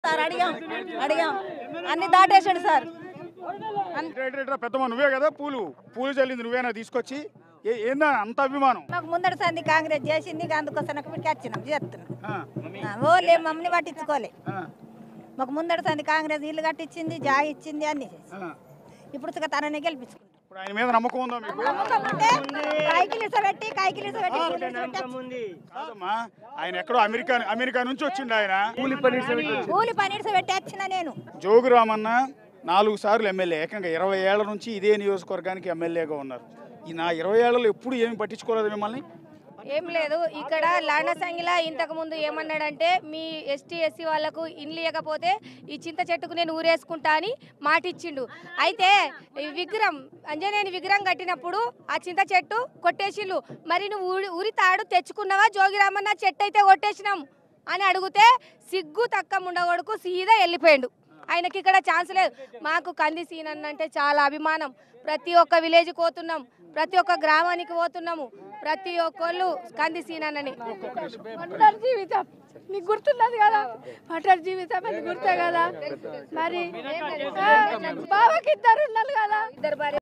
Sir అడిగాం అడిగాం అన్ని దాటేసాడు సార్ అన్- ఇట్రా, ఇట్రా, ఇట్రా, పెద్దమ్మ నువ్వే కదా పూలు పూలు చల్లింది నువ్వేనా తీసుకొచ్చి ఏ- ఏందా అంత అభిమానం మాకు ముందటి సంది కాంగ్రెస్ చేసింది ఇక అందుకోసం ఇక్కడికి వచ్చినాం చేస్తున్నాం ఆ, ఆ, ఓలే మమ్మల్ని పట్టించుకోలే ఆ, మాకు ముందటి సంది కాంగ్రెస్ ఇల్లు కట్టించింది జాగ ఇచ్చింది అన్ని చేసింది. ఆ. ఇప్పుడు ఇక తననే గెలిపించుకుంటాం ఇప్పుడు ఆయన మీద నమ్మకం ఉందా మీకు నమ్మకం ఉంటే కాయకిలు ఇసబెట్టి కాయకిలు ఇసబెట్టి పూలు ఇసబెట్టి కాదమ్మా ఆయన ఎక్కడో అమెరికా అమెరికా నుంచి వచ్చిండు ఆయన కూలి పని ఇసబెట్టి వచ్చిన నేను జోగు రామన్న నాలుగు సార్లు ఎమ్మెల్యే ఏకంగా ఇరవై ఏళ్ల నుంచి ఇదే నియోజకవర్గానికి ఎమ్మెల్యేగా ఉన్నారు ఈ నా ఇరవై ఏళ్లలో ఎప్పుడు ఏమి పట్టించుకోలేదు మిమ్మల్ని ఏం లేదు ఇక్కడ లాండ సంగిలా ఇంతకు ముందు ఏమన్నాడంటే మీ ఎస్టీ ఎస్సీ వాళ్ళకు ఇండ్లు ఇవ్వకపోతే ఈ చింత చెట్టుకు నేను ఊరేసుకుంటా అని మాటిచ్చిండు అయితే ఈ విగ్రహం అంజనేయుని విగ్రహం కట్టినప్పుడు ఆ చింత చెట్టు కొట్టేసిళ్ళు మరి నువ్వు ఊరి ఊరి తాడు తెచ్చుకున్నావా జోగిరామన్న చెట్టు అయితే కొట్టేసినాం అని అడిగితే సిగ్గు తక్క ఉండగొడుకు సీదా వెళ్ళిపోయిండు ఆయనకి ఇక్కడ ఛాన్స్ లేదు మాకు కంది సీనన్న అంటే చాలా అభిమానం ప్రతి ఒక్క విలేజ్కి పోతున్నాం ప్రతి ఒక్క గ్రామానికి పోతున్నాము ప్రతి ఒక్కళ్ళు కంది సీనన్నని ఒంటరి జీవితం నీకు గుర్తున్నది కదా ఒంటరి జీవితం అని గుర్తే కదా మరి ఆ, బావకి ఇద్దరు ఉన్నారు కదా ఇద్దరు భార్య